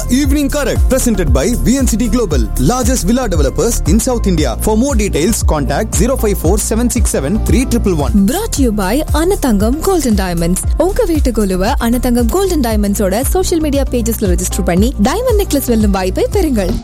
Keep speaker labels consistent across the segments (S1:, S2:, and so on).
S1: Evening Correct, presented by VNCT Global, largest villa developers in South India. For more details, contact 054 767 3111.
S2: brought to you by Anathangam golden diamonds உங்க வீட்டு குழுவை Anathangam golden டைமண்ட்ஸோட social media பேஜஸ்ல register பண்ணி diamond necklace வெல்லும் வாய்ப்பை பெறுங்கள்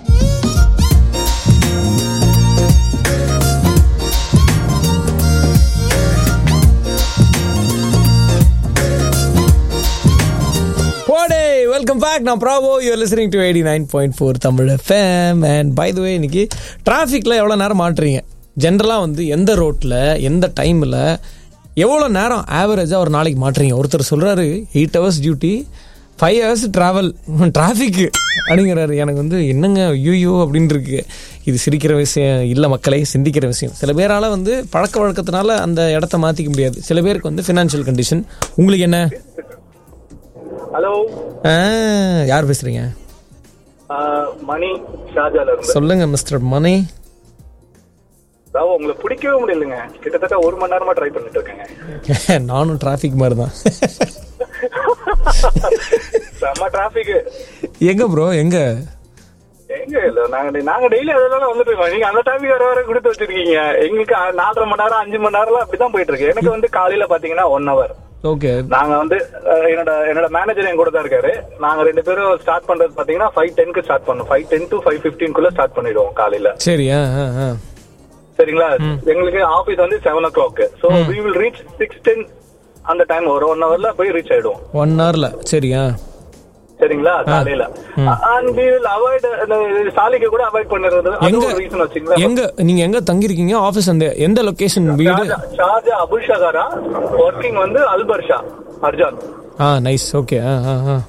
S3: போடே வெல்கம் பேக் நான் Bravo you're listening to eighty nine point four Tamil FM and by the way இன்னைக்கு டிராஃபிக்கில் எவ்வளோ நேரம் மாட்டுறீங்க ஜென்ரலாக வந்து எந்த ரோட்டில் எந்த டைமில் எவ்வளோ நேரம் ஆவரேஜாக ஒரு நாளைக்கு மாட்டுறீங்க ஒருத்தர் சொல்கிறாரு eight hours duty five hours travel டிராஃபிக்கு அப்படிங்கிறாரு எனக்கு வந்து என்னங்க ஐயோ அப்படின்னு இருக்கு இது சிரிக்கிற விஷயம் இல்லை மக்களை சிந்திக்கிற விஷயம் சில பேரால் வந்து பழக்க வழக்கத்தினால அந்த இடத்த மாற்றிக்க முடியாது சில பேருக்கு வந்து ஃபினான்ஷியல் கண்டிஷன் உங்களுக்கு என்ன
S4: ஹலோ
S3: ஆ, யார் பேசுறீங்க
S4: மணி ஷாஜால இருந்து
S3: சொல்லுங்க மிஸ்டர் மணி
S4: ராவ் உங்களை பிடிக்கவே முடியலங்க கிட்டத்தட்ட ஒரு மணி நேரமா ட்ரை பண்ணிட்டு இருக்கேங்க
S3: நானும் டிராஃபிக் மாதிரி தான்
S4: செம்ம டிராபிக்
S3: எங்க ப்ரோ எங்க
S4: எங்க இல்ல நாங்க நாங்க டெய்லி அதெல்லாம் வந்துட்டு இருக்கோம் நீங்க அந்த டாபிக் வர வர கொடுத்து வச்சிருக்கீங்க எங்களுக்கு அ- நாலரை மணி நேரம் அஞ்சு மணி நேரம்லாம் அப்படிதான் போயிட்டு இருக்கு எனக்கு வந்து காலையில பாத்தீங்கன்னா ஒன் ஹவர்
S3: ஓகே
S4: நாங்க வந்து அஹ், என்னோட என்னோட மேனேஜர் என் கூட தான் இருக்காரு நாங்க ரெண்டு பேரும் ஸ்டார்ட் பண்றது பாத்தீங்கன்னா ஃபைவ் டென்க்கு ஸ்டார்ட் பண்ணோம் ஃபைவ் டென் டு ஃபைவ் குள்ள ஸ்டார்ட் பண்ணிடுவோம் காலையில
S3: சரி ஆ ஆ ஆ
S4: சரிங்களா எங்களுக்கு ஆபீஸ் வந்து seven o'clock so we will reach six ten அந்த டைம் ஒரு ஒன் ஹவர்ல போய் ரீச் ஆயிடுவோம்
S3: ஒன் ஹவர்ல சரியா
S4: சரிங்களா காலையில அண்ட் வி வில் அவாய்ட் சாலிக்கு கூட அவாய்ட் பண்ணிடுறது அது
S3: எங்க
S4: ஒரு ரீசன் வச்சுங்களா
S3: எங்க நீங்க எங்க தங்கிருக்கீங்க ஆபீஸ் அந்த எந்த லொகேஷன் வீடு
S4: ஷாஜா ஷாஜா அபுஷகரா ஒர்க்கிங் வந்து அல்பர்ஷா அர்ஜான்
S3: ஆ நைஸ் ஓகே ஆ ஆ ஆ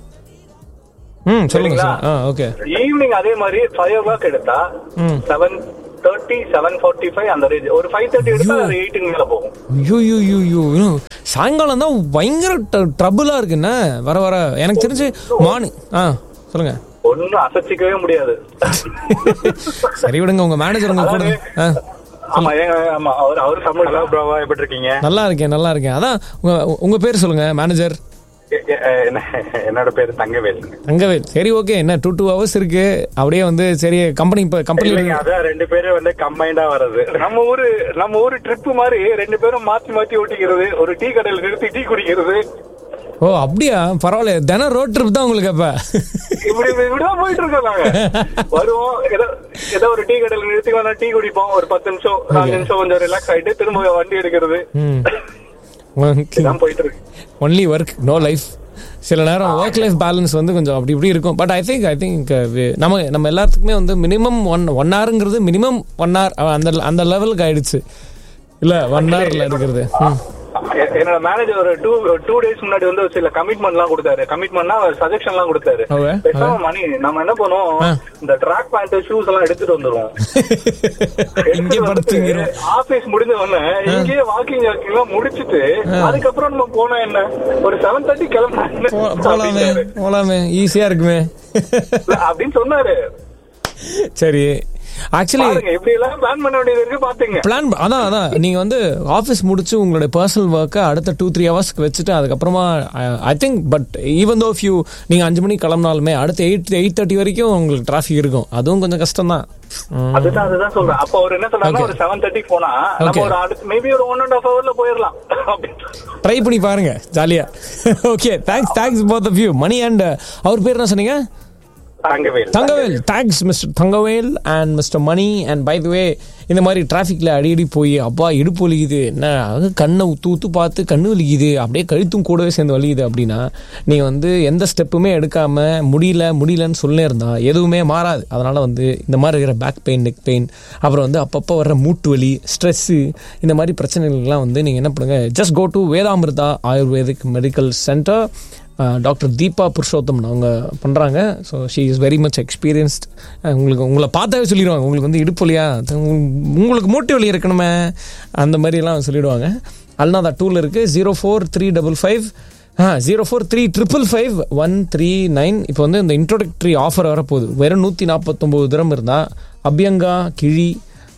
S3: ம் சொல்லுங்க
S4: சரிங்களா?
S3: சார் ஆ ஓகே
S4: ஈவினிங் அதே மாதிரி ஃபைவ் ஓ கிளாக் எடுத்தா
S3: ம்.
S4: Seven thirty seven forty five அந்த ரேஞ்ச் ஒரு ஃபைவ் தேர்ட்டி எடுத்தா அது எயிட்டுக்கு மேல போகும்
S3: ஐயோ ஐயோ ஐயோ ஐயோ சாயங்காலம் தான் பயங்கர ட்ரபுளா இருக்குண்ணே வர வர எனக்கு தெரிஞ்சு மார்னிங் ஆ சொல்லுங்க
S4: ஒன்னும் அசைச்சிக்கவே முடியாது
S3: சரி விடுங்க உங்க மேனேஜர் உங்க கூட ஆ
S4: ஆமா ஏங்க, ஆமா அவர் அவர் சம்பளம் ஹலோ ப்ரோவா எப்படி இருக்கீங்க
S3: நல்லா இருக்கேன் நல்லா இருக்கேன் அதான் உங்க உங்க பேர் சொல்லுங்க மேனேஜர்
S4: எ- எ- எ- என்ன- என்னோட பேரு தங்கவேல்
S3: தங்கவேல் சரி ஓகே என்ன டூ டூ ஹவர்ஸ் இருக்கு அப்படியே வந்து சரி கம்பெனி இப்போ கம்பெனி
S4: இல்லைங்க அதான் ரெண்டு பேரும் வந்து கம்பைண்டா வர்றது நம்ம ஊரு நம்ம ஊரு ட்ரிப் மாதிரி ரெண்டு பேரும் மாத்தி மாத்தி ஓட்டிக்கிறது ஒரு டீ கடையில நிறுத்தி டீ குடிக்கிறது
S3: ஓ அப்படியா பரவாயில்ல தினம் ரோட் ட்ரிப் தான் உங்களுக்கு அப்ப
S4: இப்படி இப்படிதான் போயிட்டு இருக்கோம் நாங்க வருவோம் ஏதோ ஏதோ ஒரு டீ கடையில நிறுத்தி வந்தா டீ குடிப்போம் ஒரு பத்து நிமிஷம் நாலு நிமிஷம் கொஞ்சம் ரிலாக்ஸ் ஆயிட்டு திரும்ப வண்டி எடுக்கிறது இதான் போயிட்டு இருக்கு
S3: ஒன்லி ஒர்க் நோ லைஃப் சில நேரம் ஒர்க் லைஃப் பேலன்ஸ் வந்து கொஞ்சம் அப்படி இப்படி இருக்கும் but I think I think நம்ம நம்ம எல்லாத்துக்குமே வந்து மினிமம் ஒன் ஒன் ஹவருங்கிறது மினிமம் ஒன் ஹவர் அந்த அந்த லெவலுக்கு ஆயிடுச்சு இல்ல ஒன் ஹவர்ல இருக்கிறது ம்.
S4: எ- என்னோட மேனேஜர் ஒரு டூ டூ டேஸ் முன்னாடி வந்து ஒரு சில கமிட்மெண்ட் எல்லாம் கொடுத்தாரு கமிட்மெண்ட்னா சஜஷன் எல்லாம் கொடுத்தாரு
S3: Okay,
S4: பேசாம மணி நம்ம என்ன பண்ணுவோம் இந்த ட்ராக் பேண்ட் ஷூஸ் எல்லாம் எடுத்துட்டு வந்துருவோம்
S3: இங்கே படுத்துங்கிறோம்
S4: ஆபீஸ் முடிஞ்ச உடனே இங்கேயே வாக்கிங் வாக்கிங் எல்லாம் முடிச்சிட்டு அதுக்கப்புறம் நம்ம போனா என்ன ஒரு செவன் தேர்ட்டி கிளம்புனா
S3: போ- போலாமே போலாமே ஈஸியா இருக்குமே
S4: அப்படின்னு சொன்னாரு
S3: சரி ஆக்சுவலி
S4: பாருங்க இப்படி எல்லாம் பிளான் பண்ண வேண்டியது இருக்கு பாத்துங்க
S3: பிளான் அதான் அதான் நீங்க வந்து ஆஃபீஸ் முடிச்சு உங்களுடைய பர்சனல் ஒர்க்கை அடுத்த டூ த்ரீ ஹவர்ஸ்க்கு வச்சுட்டு அதுக்கப்புறமா I think but even though few நீங்க அஞ்சு மணிக்கு கிளம்பினாலுமே அடுத்த எயிட் எயிட் தேர்ட்டி வரைக்கும் உங்களுக்கு டிராஃபிக் இருக்கும் அதுவும் கொஞ்சம் கஷ்டம் தான்
S4: அதுதான் அதுதான் சொல்றேன் அப்ப அவர் என்ன சொன்னாருன்னா ஒரு செவன் தேர்ட்டி போனா நம்ம
S3: Okay.
S4: ஒரு அடுத்து மேபி ஒரு ஒன் அண்ட் ஹாஃப் ஹவர்ல போயிடலாம் அப்படின்னு
S3: ட்ரை பண்ணி பாருங்க ஜாலியா okay thanks thanks both of you Mani and அவர் பேர் என்ன சொன்னீங்க
S4: Thangavel
S3: Thangavel thanks mister Thangavel and mister Mani and by the way இந்த மாதிரி டிராஃபிக்கில் அடிக்கடி போய் அப்பா இடுப்பு வலிக்குது என்ன அது கண்ணை ஊத்து ஊத்து பார்த்து கண்ணு வலிக்குது அப்படியே கழுத்தும் கூடவே சேர்ந்து வலிக்குது அப்படின்னா நீங்கள் வந்து எந்த ஸ்டெப்புமே எடுக்காம முடியல முடியலன்னு சொல்லே இருந்தா எதுவுமே மாறாது அதனால வந்து இந்த மாதிரி இருக்கிற பேக் பெயின் நெக் பெயின் அப்புறம் வந்து அப்பப்போ வர்ற மூட்டு வலி ஸ்ட்ரெஸ்ஸு இந்த மாதிரி பிரச்சனைகள்லாம் வந்து நீங்கள் என்ன பண்ணுங்க just go to Vedamrutha ayurvedic medical centre doctor Deepa Purushotham அவங்க பண்ணுறாங்க so she is very much experienced உங்களுக்கு உங்களை பார்த்தாவே சொல்லிடுவாங்க உங்களுக்கு வந்து இடுப்பு வலியா உங்களுக்கு மூட்டு வலி இருக்கணுமே அந்த மாதிரிலாம் சொல்லிடுவாங்க அல்னாதா டூல் இருக்குது zero four three double five ah zero four three triple five one three nine இப்போ வந்து இந்த இன்ட்ரோடக்டரி ஆஃபர் வரப்போகுது வெறும் நூற்றி நாற்பத்தொம்போது தினம் இருந்தால் அபியங்கா கிழி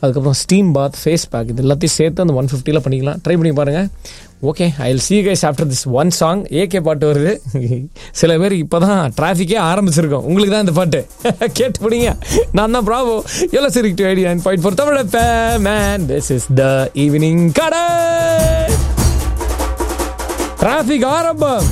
S3: அதுக்கப்புறம் ஸ்டீம் பாத் ஃபேஸ் பேக் இது எல்லாத்தையும் சேர்த்து அந்த ஒன் ஃபிஃப்டியில் பண்ணிக்கலாம் ட்ரை பண்ணி பாருங்கள் okay I will see guys after this one song AK பாட்டு வருது சில பேர் இப்போ தான் டிராஃபிக்கே ஆரம்பிச்சிருக்கோம் உங்களுக்கு தான் இந்த பாட்டு கேட்டு பிடிங்க நான் தான் ப்ராவோ எவ்வளோ சரி to idea point four Tamil man this is the evening கடை டிராஃபிக் ஆரம்பம்